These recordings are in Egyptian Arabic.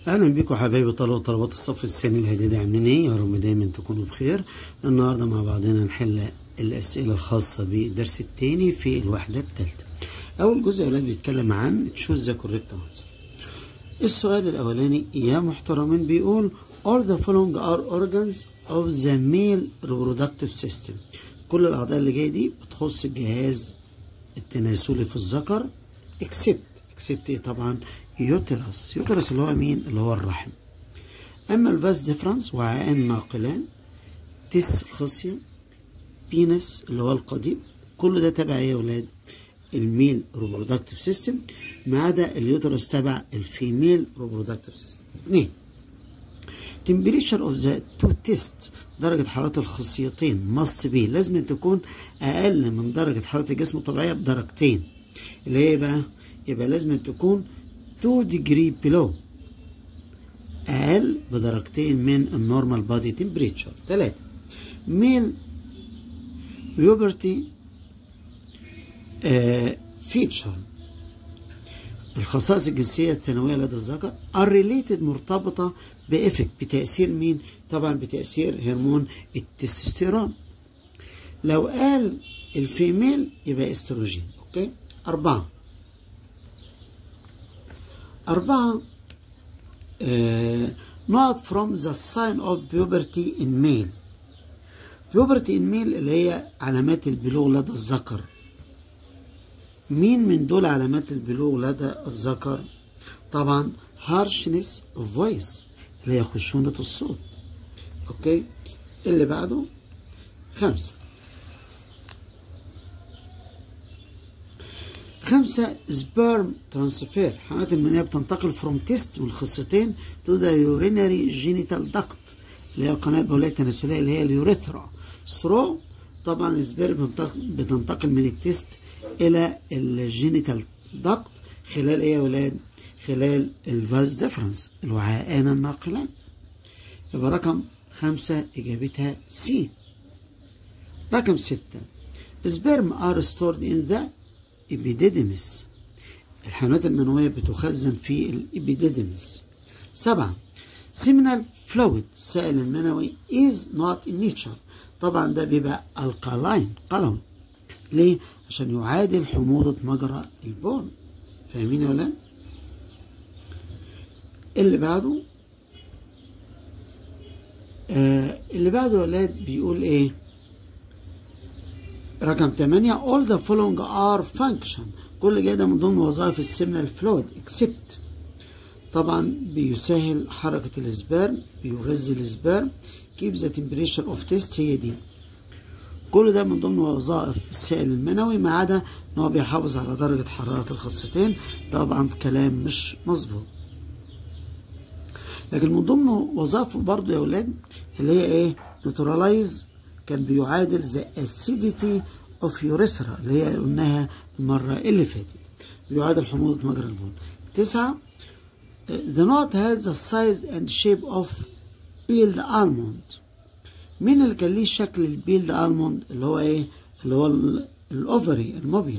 اهلا بيكم حبايبي طلبه وطلبات الصف الثاني الهديدي عاملين ايه يا رب دايما تكونوا بخير النهارده مع بعضنا نحل الاسئله الخاصه بالدرس الثاني في الوحده الثالثه اول جزء يا اولاد بيتكلم عن تشوز ذا كوريكت انسر السؤال الاولاني يا محترمين بيقول all the following are organs of the male reproductive system كل الاعضاء اللي جايه دي بتخص الجهاز التناسلي في الذكر except except ايه طبعا يوترس يوترس اللي هو مين اللي هو الرحم اما الفاس ديفرنس وعاءان ناقلان تس خصية بينس اللي هو القضيب كل ده تبع ايه يا ولاد الميل ريبرودكتيف سيستم ما عدا اليوترس تبع الفيميل ريبرودكتيف سيستم اثنين temperature of the two test درجة حرارة الخصيتين must be لازم تكون أقل من درجة حرارة الجسم الطبيعية بدرجتين اللي هي بقى يبقى لازم تكون 2 degree below أقل بدرجتين من النورمال بادي تمبريتشر ثلاثة ميل بيوبرتي فيتشر الخصائص الجنسية الثانوية لدى الذكر are related مرتبطة بإفكت بتأثير مين؟ طبعا بتأثير هرمون التستوستيرون لو قال الفيميل يبقى استروجين اوكي أربعة أربعة uh, not from the sign of puberty in male puberty in male اللي هي علامات البلوغ لدى الذكر مين من دول علامات البلوغ لدى الذكر طبعا harshness of voice اللي هي خشونة الصوت اوكي اللي بعده خمسة خمسة سبيرم ترانسفير حملات المنية بتنتقل فروم تيست من الخصيتين تو ذا يورينري جينيتال داكت اللي هي القناة البولية التناسلية اللي هي اليوريثرا ثرو طبعا السبيرم بتنتقل من التيست إلى الجينيتال داكت خلال إيه يا ولاد؟ خلال الفاز ديفرنس الوعاءان الناقلان يبقى رقم خمسة إجابتها سي رقم ستة سبيرم ار ستورد ان ذا إبيديديمس الحيوانات المنوية بتخزن في الإبيديديمس سبعة سيمينال فلويد السائل المنوي is not in nature طبعا ده بيبقى القلاين قلوي ليه؟ عشان يعادل حموضة مجرى البول فاهمين يا ولاد؟ اللي بعده آه اللي بعده يا ولاد بيقول ايه؟ رقم 8 all the following are function كل جاده من ضمن وظائف السيمنال فلويد except طبعا بيسهل حركة السبرم بيغذي السبرم keep the temperature of test هي دي كل ده من ضمن وظائف السائل المنوي ما عدا ان هو بيحافظ على درجة حرارة الخصيتين طبعا كلام مش مظبوط لكن من ضمن وظائفه برضه يا ولاد اللي هي ايه نيوتراليز كان بيعادل the acidity of urethra اللي هي قلناها المرة اللي فاتت بيعادل حموضة مجرى البول تسعة the knot has the size and shape of peeled almond مين اللي كان ليه شكل البيلد almond اللي هو ايه اللي هو الاوفري المبيض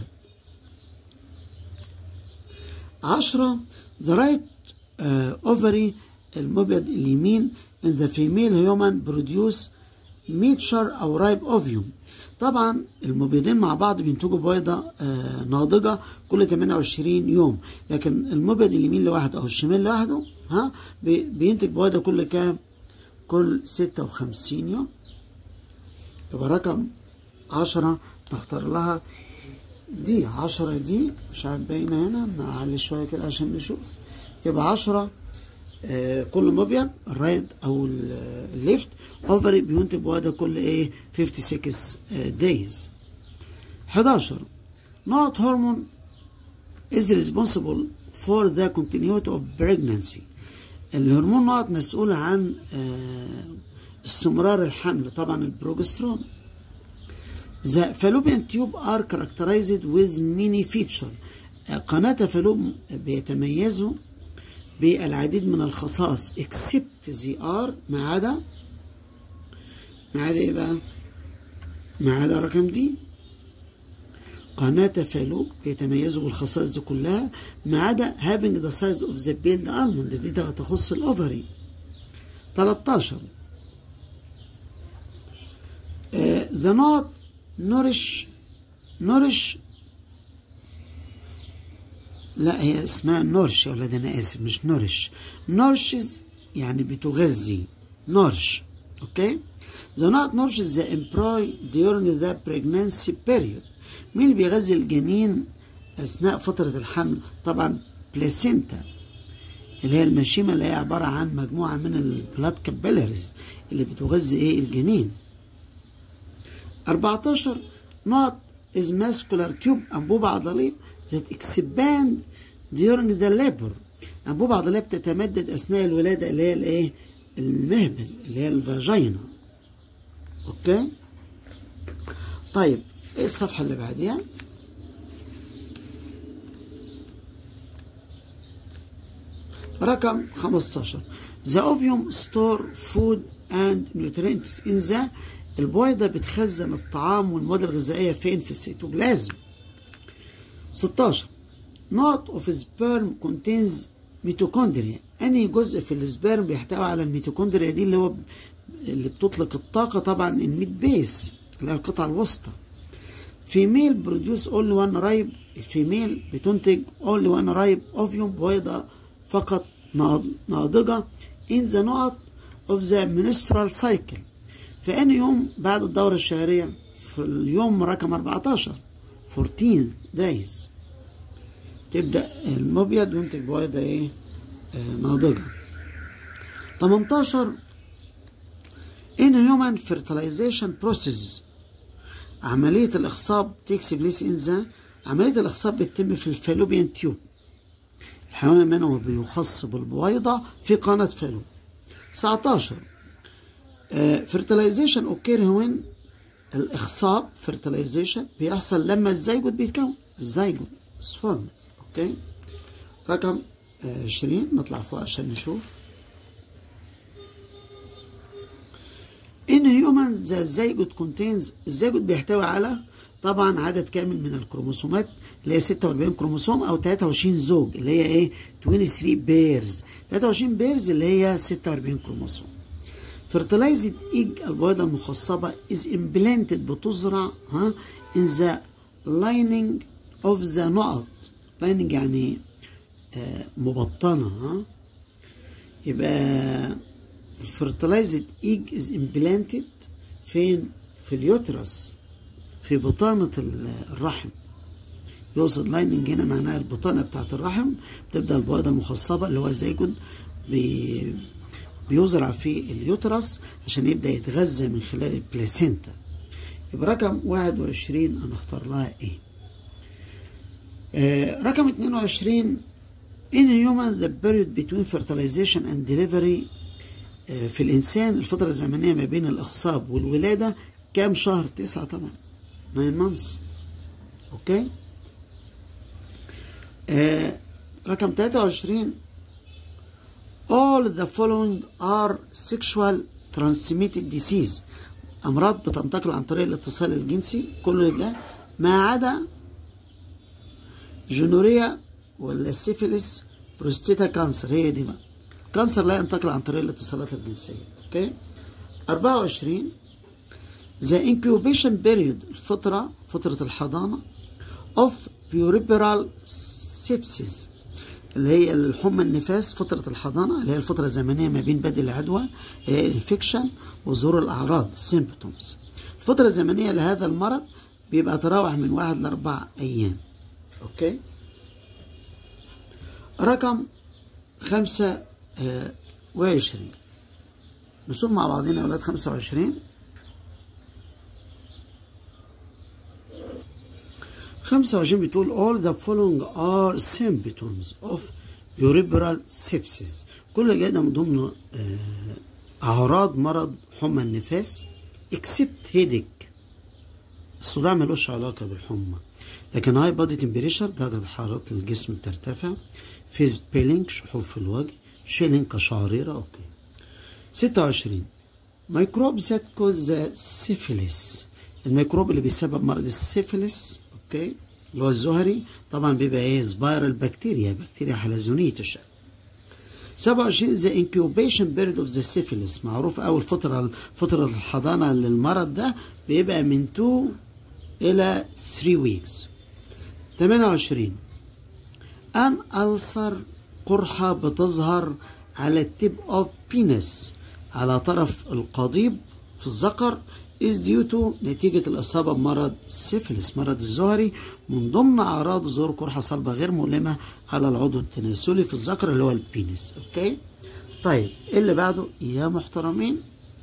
عشرة the right uh, ovary المبيض اليمين in the female human produce ميتشر او رايب اوفيوم طبعا المبيضين مع بعض بينتجوا بيضه آه ناضجه كل 28 يوم لكن المبيض اليمين لوحده او الشمال لوحده ها بينتج بيضه كل كام كل 56 يوم يبقى رقم 10 نختار لها دي 10 دي مش عارف باينه هنا نعلي شويه كده عشان نشوف يبقى 10 آه كل مبيض الرايت او الليفت اوفري بينتج بوادة كل ايه 56 دايز 11 not hormone is responsible for the continuity of pregnancy الهرمون نقط مسؤول عن آه استمرار الحمل طبعا البروجسترون The fallopian tube are characterized with many features قناة فالوب بيتميزوا بالعديد من الخصائص except the are ما عدا ما عدا ايه بقى؟ ما عدا رقم دي قناة فالوب بيتميزوا بالخصائص دي كلها ما عدا having the size of the peeled almond دي تخص الاوفري 13 uh, the not nourish nourish لا هي اسمها نورش يا ولاد انا اسف مش نورش نورشز يعني بتغذي نورش اوكي the not nourishes the embryo during the pregnancy period مين اللي بيغذي الجنين اثناء فتره الحمل طبعا بلاسينتا اللي هي المشيمه اللي هي عباره عن مجموعه من البلاد كابيلاريز اللي بتغذي ايه الجنين 14 not is muscular tube انبوبه عضليه that expand during the labor أنبوبة عضلية بتتمدد أثناء الولادة اللي هي الإيه؟ المهبل اللي هي الفاجينا أوكي؟ طيب إيه الصفحة اللي بعديها؟ رقم 15 The ovum store food and nutrients in the البويضة بتخزن الطعام والمواد الغذائية فين في السيتوبلازم 16 Not of sperm contains ميتوكوندريا أنهي جزء في السبرم بيحتوي على الميتوكوندريا دي اللي هو اللي بتطلق الطاقة طبعا الميت بيس اللي هي القطعة الوسطى فيميل بروديوس اونلي وان رايب الفيميل بتنتج اونلي وان رايب اوفيوم بويضة فقط ناضجة in the نقط of the menstrual cycle في أي يوم بعد الدورة الشهرية في اليوم رقم 14 14 days تبدأ المبيض ينتج بويضة ايه آه ناضجة 18 in human fertilization process عملية الإخصاب takes place in the عملية الإخصاب بتتم في الفالوبيان تيوب الحيوان المنوي بيخص بالبويضة في قناة فالوب 19 fertilization occur when الإخصاب fertilization بيحصل لما الزيجوت بيتكون الزيجوت سفرم اوكي رقم 20 نطلع فوق عشان نشوف ان هيومن ذا الزيجوت كونتينز الزيجوت بيحتوي على طبعا عدد كامل من الكروموسومات اللي هي 46 كروموسوم او 23 زوج اللي هي ايه 23 بيرز 23 بيرز اللي هي 46 كروموسوم fertilized egg البويضة المخصبة is implanted بتزرع ها in the lining of the نقط lining يعني آه مبطنة ها يبقى fertilized egg is implanted فين في اليوترس في بطانة الرحم يقصد لايننج هنا معناها البطانة بتاعت الرحم بتبدأ البويضة المخصبة اللي هو الزيجون بي بيزرع في اليوترس عشان يبدأ يتغذى من خلال البلاسينتا يبقى رقم 21 أنا اختار لها إيه آه رقم 22 in human the period between fertilization and delivery آه في الإنسان الفترة الزمنية ما بين الإخصاب والولادة كام شهر؟ تسعة طبعا 9 months أوكي آه رقم 23 all the following are sexual transmitted disease أمراض بتنتقل عن طريق الاتصال الجنسي كل ده ما عدا جنوريا ولا سيفيلس بروستيتا كانسر هي دي بقى كانسر لا ينتقل عن طريق الاتصالات الجنسية اوكي 24 the incubation period الفترة فترة الحضانة of puerperal sepsis اللي هي الحمى النفاس فترة الحضانة اللي هي الفترة الزمنية ما بين بدء العدوى اللي هي الانفكشن وظهور الأعراض symptoms الفترة الزمنية لهذا المرض بيبقى تراوح من واحد لأربع أيام أوكي رقم خمسة آه وعشرين نشوف مع بعضنا يا أولاد خمسة وعشرين خمسة وعشرين بتقول all the following are symptoms of puerperal sepsis كل جاي ده من ضمن أعراض مرض حمى النفاس except headache الصداع ملوش علاقة بالحمى لكن هاي بادي تمبريشر درجة حرارة الجسم بترتفع فيز بيلينج شحوف في الوجه شيلينج كشعريرة اوكي ستة وعشرين ميكروب ذات كوز ذا سيفيليس الميكروب اللي بيسبب مرض السيفيليس اوكي اللي هو الزهري طبعا بيبقى ايه سبايرال بكتيريا بكتيريا حلزونية الشكل 27 ذا انكيوبيشن بيريد اوف ذا سيفيلس معروف اول فتره فتره الحضانه للمرض ده بيبقى من 2 الى 3 ويكس 28 ان ألسر قرحة بتظهر على التيب اوف بينس على طرف القضيب في الذكر is due to نتيجة الإصابة بمرض السيفلس مرض الزهري من ضمن أعراض ظهور قرحة صلبة غير مؤلمة على العضو التناسلي في الذكر اللي هو البينس أوكي طيب إيه اللي بعده يا محترمين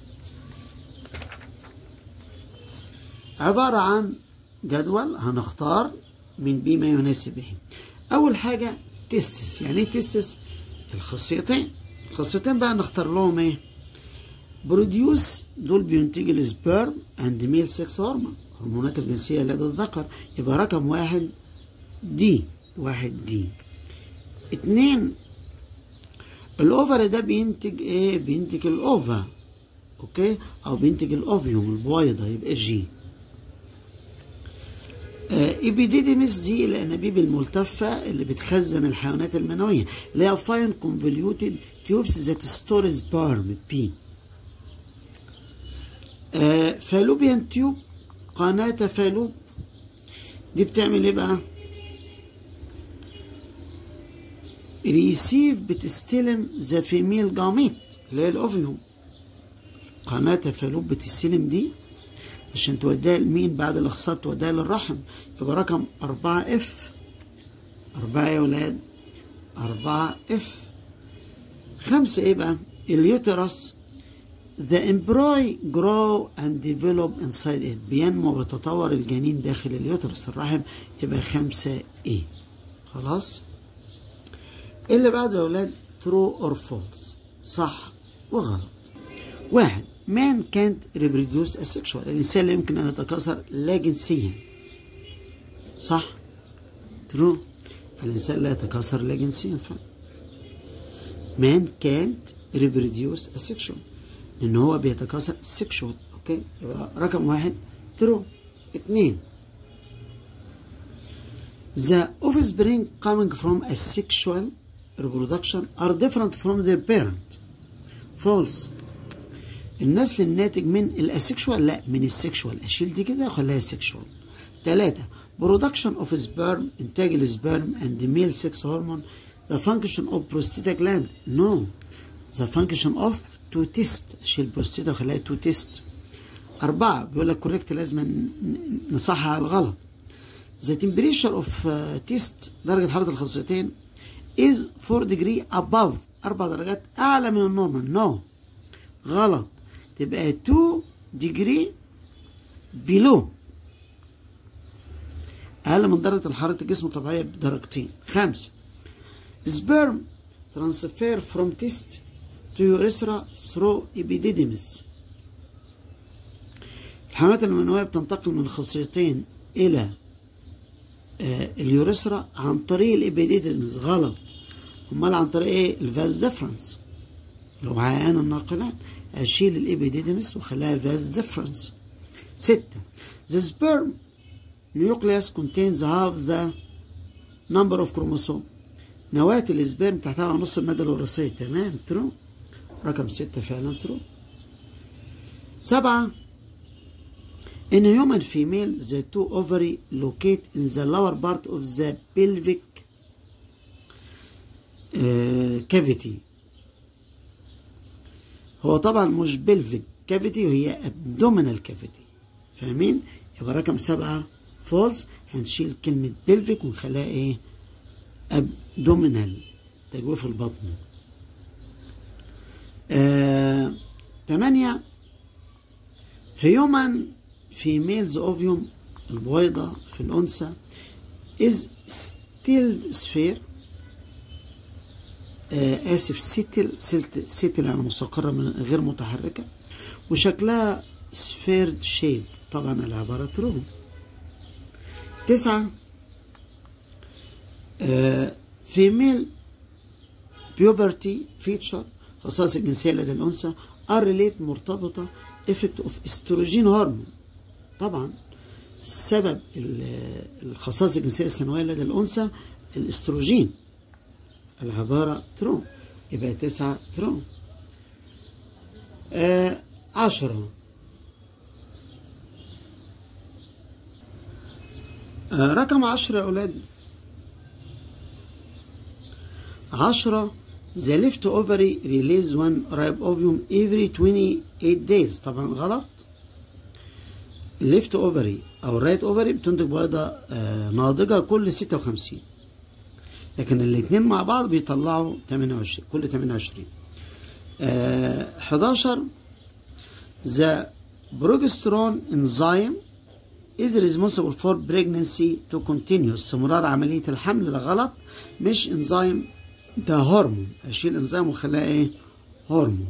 عبارة عن جدول هنختار من بي ما يناسب به أول حاجة تستس يعني إيه تستس الخصيتين الخصيتين بقى نختار لهم إيه بروديوس دول بينتج السبيرم اند ميل سكس هرمون هرمونات الجنسية لدى الذكر يبقى رقم واحد دي واحد دي اتنين الاوفر ده بينتج ايه بينتج الاوفا اوكي او بينتج الاوفيوم البويضة يبقى جي آه ايبيديديمس دي الانابيب الملتفة اللي بتخزن الحيوانات المنوية اللي هي فاين كونفوليوتد تيوبس ذات ستور سبيرم بي آه فالوبيان تيوب قناة فالوب دي بتعمل ايه بقى ريسيف بتستلم ذا فيميل جاميت اللي هي الاوفيوم قناة فالوب بتستلم دي عشان توديها لمين بعد الاخصاب توديها للرحم يبقى رقم أربعة اف أربعة يا ولاد أربعة اف خمسة ايه بقى اليوترس The embryo grow and develop inside it بينمو ويتطور الجنين داخل اليوترس الرحم يبقى خمسة ايه خلاص اللي بعده يا ولاد true or false صح وغلط واحد man can't reproduce asexual الإنسان لا يمكن أن يتكاثر لا جنسيا صح true الإنسان لا يتكاثر لا جنسيا فعلا man can't reproduce asexual لأن هو بيتكاثر sexual أوكي يبقى رقم واحد true اتنين The offspring coming from a sexual reproduction are different from their parent. False. النسل الناتج من الاسكشوال لا من السكشوال اشيل دي كده واخليها سكشوال ثلاثة production of sperm انتاج السبرم and the male sex hormone the function of prostate gland no the function of to test اشيل prostate واخليها to test أربعة بيقول لك كوريكت لازم نصحح الغلط the temperature of uh, test درجة حرارة الخصيتين is 4 degree above أربع درجات أعلى من النورمال no غلط تبقى 2 degree below أقل من درجة حرارة الجسم الطبيعية بدرجتين خمسة sperm transfer from test to urethra through epididymis الحيوانات المنوية بتنتقل من الخصيتين إلى آه اليوريثرا عن طريق الإبيديديمز غلط أمال عن طريق إيه الفاز ديفرنس الوعيان الناقلان أشيل الإبيديديمس وخليها فاز ديفرنس ستة The sperm nucleus contains half the number of chromosome نواة السبرم تحتوي على نص المادة الوراثية تمام ترو رقم ستة فعلا ترو سبعة In a human female, the two ovary locate in the lower part of the pelvic uh, cavity. هو طبعا مش بلفيك كافيتي وهي abdominal كافيتي فاهمين؟ يبقى رقم سبعة فولس هنشيل كلمة بلفيك ونخليها ايه؟ abdominal تجويف البطن. آه، تمانية human females ovum البويضة في الأنثى is still sphere آه آسف ستل ستل ستل يعني مستقرة من غير متحركة وشكلها سفيرد شيد طبعا العبارة ترو تسعة آه فيميل بيوبرتي فيتشر خصائص الجنسية لدى الأنثى ار ريليت مرتبطة افكت اوف استروجين هرمون طبعا سبب ال- الخصائص الجنسية الثانوية لدى الأنثى الاستروجين العبارة ترو يبقى تسعة ترو آه عشرة آه رقم عشرة يا أولاد عشرة the left ovary release one ripe ovum every 28 days طبعا غلط الليفت اوفري او الرايت اوفري بتنتج بيضة آه ناضجة كل 56 لكن الاثنين مع بعض بيطلعوا 28 كل 28 آه 11 the progesterone enzyme is responsible for pregnancy to continue استمرار عملية الحمل ده غلط مش انزيم ده هرمون اشيل انزيم واخليها ايه هرمون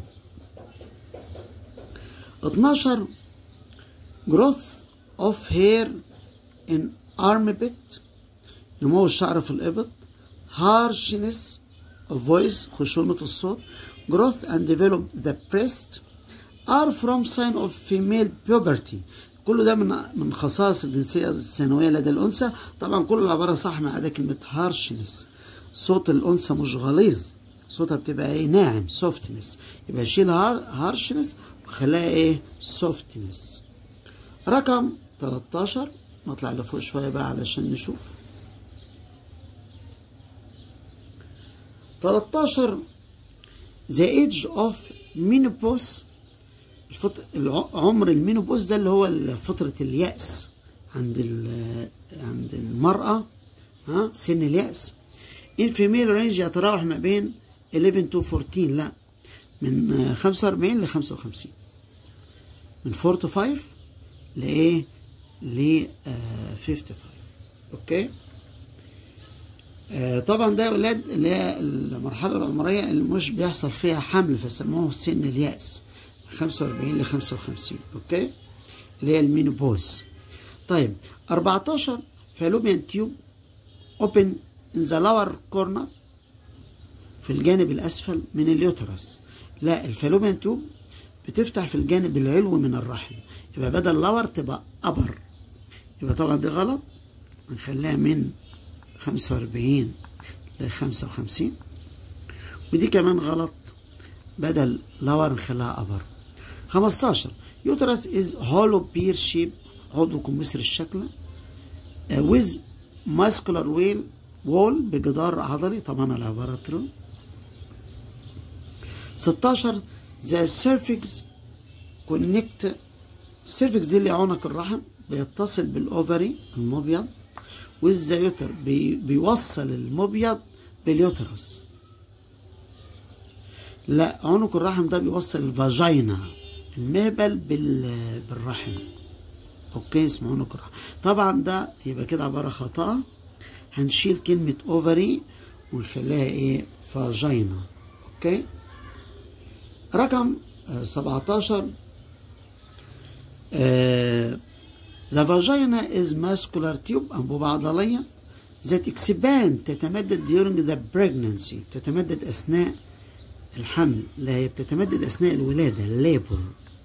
12 growth of hair in armpit نمو الشعر في الإبط harshness of voice خشونة الصوت growth and develop the breast are from sign of female puberty كل ده من من خصائص الجنسية الثانوية لدى الأنثى طبعا كل العبارة صح ما عدا كلمة harshness صوت الأنثى مش غليظ صوتها بتبقى ايه ناعم softness يبقى شيل harshness وخليها ايه softness رقم 13 نطلع لفوق شوية بقى علشان نشوف 13 the age of menopause الفط... الع- عمر المينوبوز ده اللي هو فترة اليأس عند ال... عند المرأة ها سن اليأس in female range يتراوح ما بين 11 to 14 لا من آه، 45 ل 55 من 4 to 5 لايه ل آه، 55 اوكي آه، طبعا ده يا اولاد اللي هي المرحله العمريه اللي مش بيحصل فيها حمل فسموه سن الياس من 45 ل 55 اوكي اللي هي المينوبوز طيب 14 فالوبيان تيوب اوبن in the lower corner في الجانب الاسفل من اليوترس لا الفالوبيان تيوب بتفتح في الجانب العلوي من الرحم يبقى بدل لور تبقى ابر يبقى طبعا دي غلط هنخليها من 45 ل 55 ودي كمان غلط بدل لور نخليها ابر 15 يوترس از هولو بير شيب عضو كمثري الشكل with muscular wheel wall بجدار عضلي طبعا العبارة ترو 16 the cervix connect السيرفكس دي اللي عنق الرحم بيتصل بالاوفري المبيض والزيوتر بي بيوصل المبيض باليوترس لا عنق الرحم ده بيوصل الفاجينا المهبل بال بالرحم اوكي اسمه عنق الرحم طبعا ده يبقى كده عباره خطا هنشيل كلمه اوفري ونخليها ايه فاجينا اوكي رقم آه، 17 آه، The vagina is muscular tube أنبوبة عضلية that expand تتمدد during the pregnancy تتمدد أثناء الحمل لا هي بتتمدد أثناء الولادة labor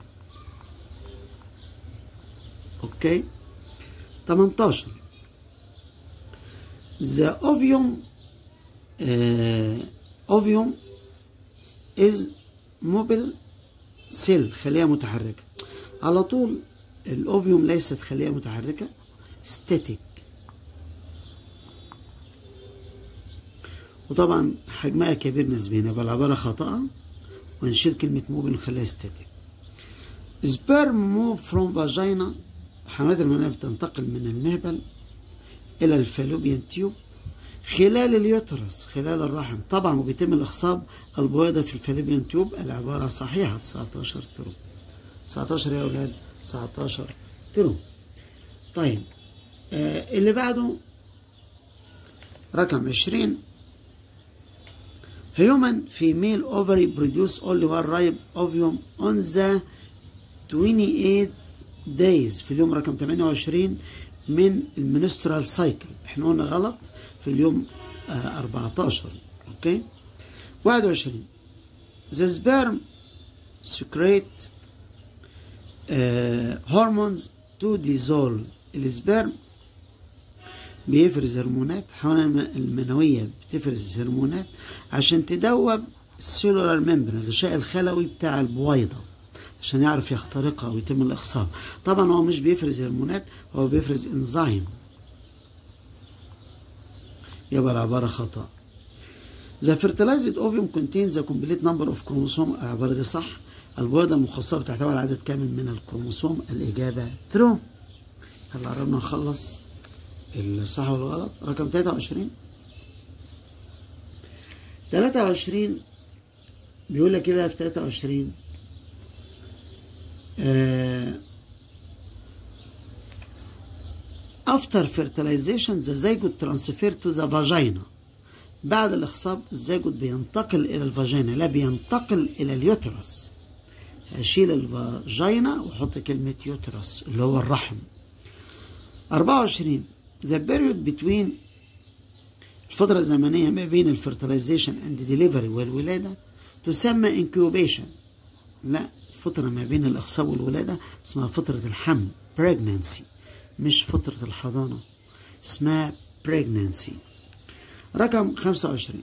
أوكي 18 The ovum uh, ovum is mobile cell خلية متحركة على طول الاوفيوم ليست خلية متحركة ستاتيك وطبعا حجمها كبير نسبيا يبقى العبارة خطأ ونشيل كلمة موبل ونخليها ستاتيك sperm move from vagina حملات المناية بتنتقل من المهبل إلى الفالوبيان تيوب خلال اليوترس خلال الرحم طبعا وبيتم الإخصاب البويضة في الفالوبيان تيوب العبارة صحيحة 19 ترو 19 يا أولاد 19 ترو طيب آه اللي بعده رقم 20 human female ovary produce only one ripe ovum on the 28 days في اليوم رقم 28 من المنسترال سايكل احنا قلنا غلط في اليوم آه 14 اوكي 21 the sperm secrete uh, hormones to dissolve السبرم بيفرز هرمونات الحيوانات المنوية بتفرز هرمونات عشان تدوب السيلولار ممبرين الغشاء الخلوي بتاع البويضة عشان يعرف يخترقها ويتم الإخصاب طبعا هو مش بيفرز هرمونات هو بيفرز انزيم يبقى العبارة خطأ The fertilized ovum contains a complete number of chromosomes العبارة دي صح البويضة المخصبة بتحتوي على عدد كامل من الكروموسوم الإجابة true هلا قربنا نخلص الصح والغلط رقم 23 23 بيقول لك ايه بقى في 23 آه after fertilization the zygote transfer to the vagina بعد الاخصاب الزيجوت بينتقل الى الفاجينا لا بينتقل الى اليوترس هشيل الفاجينا واحط كلمة يوترس اللي هو الرحم 24 the period between الفترة الزمنية ما بين الفرتلايزيشن اند ديليفري والولادة تسمى incubation لا الفترة ما بين الإخصاب والولادة اسمها فترة الحمل pregnancy مش فترة الحضانة اسمها pregnancy رقم 25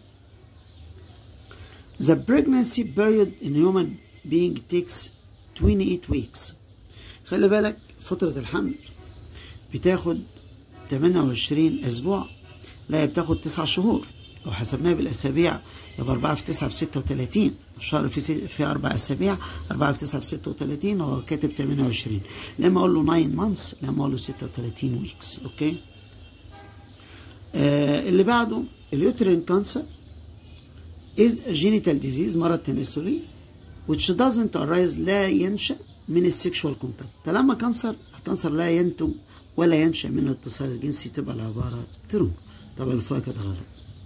The pregnancy period in human being takes 28 weeks خلي بالك فترة الحمل بتاخد 28 أسبوع لا هي بتاخد 9 شهور لو حسبناها بالأسابيع يبقى 4 في 9 ب 36 الشهر في سي... في 4 أسابيع 4 في 9 ب 36 هو كاتب 28 لما أقول له 9 مانثس لما أقول له 36 ويكس أوكي آه اللي بعده اليوترين كانسر is a genital disease مرض تناسلي which doesn't arise لا ينشأ من السكشوال كونتاكت طالما كانسر الكانسر لا ينتج ولا ينشأ من الاتصال الجنسي تبقى العبارة ترو طبعا الفوق كانت غلط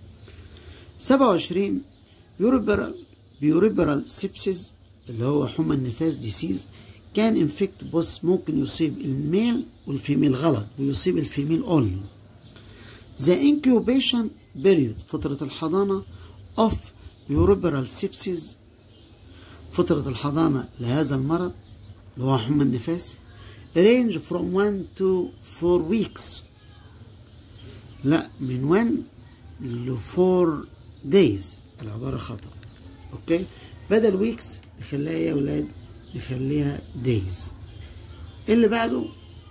27 بيوريبرال بيوريبرال سيبسيس اللي هو حمى النفاس ديسيز كان انفكت بص ممكن يصيب الميل والفيميل غلط بيصيب الفيميل اونلي The incubation period فترة الحضانة of بيوريبرال سيبسيس فترة الحضانة لهذا المرض اللي هو حمى النفاس range from 1 to 4 weeks لا من 1 ل 4 days العبارة خطأ اوكي بدل ويكس نخليها يا ولاد نخليها days اللي بعده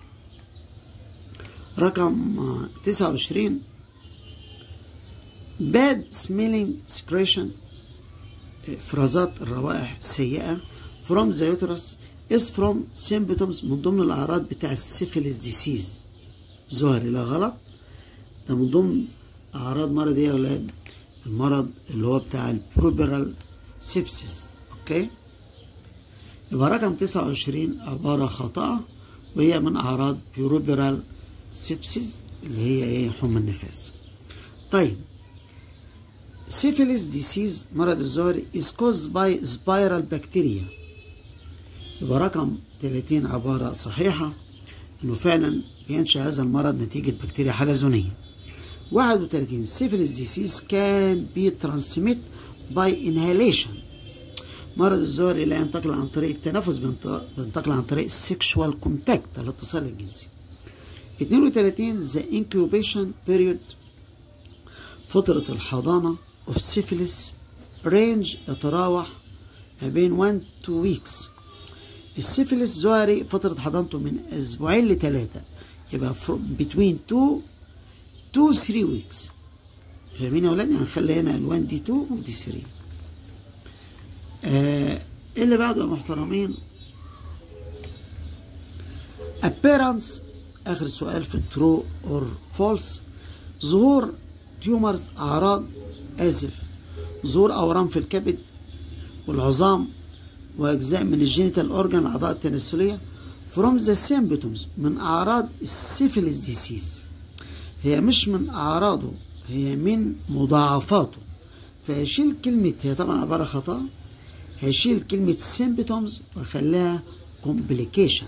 رقم 29 bad smelling secretion افرازات الروائح السيئة from the uterus is from symptoms من ضمن الأعراض بتاع السيفيليس ديسيز ظاهر لا غلط ده من ضمن أعراض مرض إيه يا ولاد المرض اللي هو بتاع البروبرال سيبسيس أوكي يبقى رقم 29 عبارة خاطئة وهي من أعراض بيوروبرال سيبسيس اللي هي إيه حمى النفاس طيب syphilis disease مرض الزهري is caused by spiral bacteria يبقى رقم 30 عبارة صحيحة انه فعلا ينشأ هذا المرض نتيجة بكتيريا حلزونية 31 syphilis disease can be transmitted by inhalation مرض الزهري لا ينتقل عن طريق التنفس بينتقل عن طريق السكشوال كونتاكت الاتصال الجنسي 32 the incubation period فترة الحضانة of syphilis range يتراوح ما بين 1 to weeks السيفيلس زهري فترة حضانته من أسبوعين لثلاثة يبقى between 2 to 3 weeks فاهمين يا ولاد يعني هنخلي هنا الوان دي 2 ودي 3 آه اللي بعده يا محترمين appearance آخر سؤال في true or false ظهور تيومرز أعراض آسف ظهور أورام في الكبد والعظام وأجزاء من الجينيتال أورجان الأعضاء التناسلية from the symptoms من أعراض السيفيليس ديسيز هي مش من أعراضه هي من مضاعفاته فهشيل كلمة هي طبعا عبارة خطأ هشيل كلمة symptoms وأخليها complication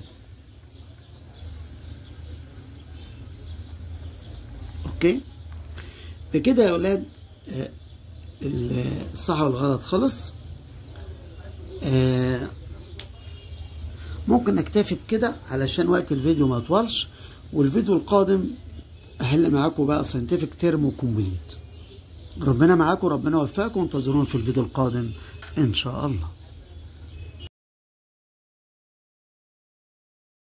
أوكي بكده يا أولاد الصح والغلط خلص آه ممكن نكتفي بكده علشان وقت الفيديو ما يطولش والفيديو القادم احل معاكم بقى ساينتفك تيرم وكومبليت ربنا معاكم ربنا يوفقكم انتظرونا في الفيديو القادم ان شاء الله